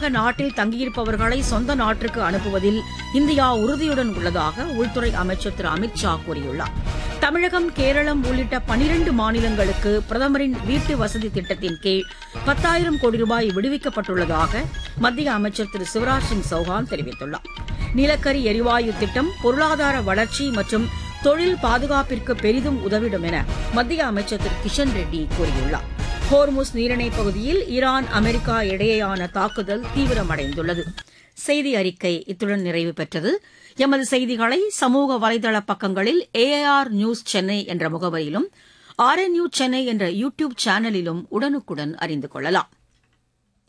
நிரந்தரமாக நாட்டில் தங்கியிருப்பவர்களை சொந்த நாட்டிற்கு அனுப்புவதில் இந்தியா உறுதியுடன் உள்ளதாக உள்துறை அமைச்சர் திரு அமித் ஷா கூறியுள்ளார் தமிழகம் கேரளம் உள்ளிட்ட பனிரண்டு மாநிலங்களுக்கு பிரதமரின் வீட்டு வசதி திட்டத்தின் கீழ் பத்தாயிரம் கோடி ரூபாய் விடுவிக்கப்பட்டுள்ளதாக மத்திய அமைச்சர் திரு சிவராஜ் சிங் சௌஹான் தெரிவித்துள்ளார் நிலக்கரி எரிவாயு திட்டம் பொருளாதார வளர்ச்சி மற்றும் தொழில் பாதுகாப்பிற்கு பெரிதும் உதவிடும் என மத்திய அமைச்சர் திரு கிஷன் ரெட்டி கூறியுள்ளார் ஹோர்முஸ் நீரிணைப் பகுதியில் ஈரான் அமெரிக்கா இடையேயான தாக்குதல் தீவிரமடைந்துள்ளது செய்தி அறிக்கை இத்துடன் நிறைவு பெற்றது எமது செய்திகளை சமூக வலைதள பக்கங்களில் ஏஐஆர் நியூஸ் சென்னை என்ற முகவரியிலும் ஆர்என்யூ சென்னை என்ற யூ டியூப் சேனலிலும் உடனுக்குடன் அறிந்து கொள்ளலாம்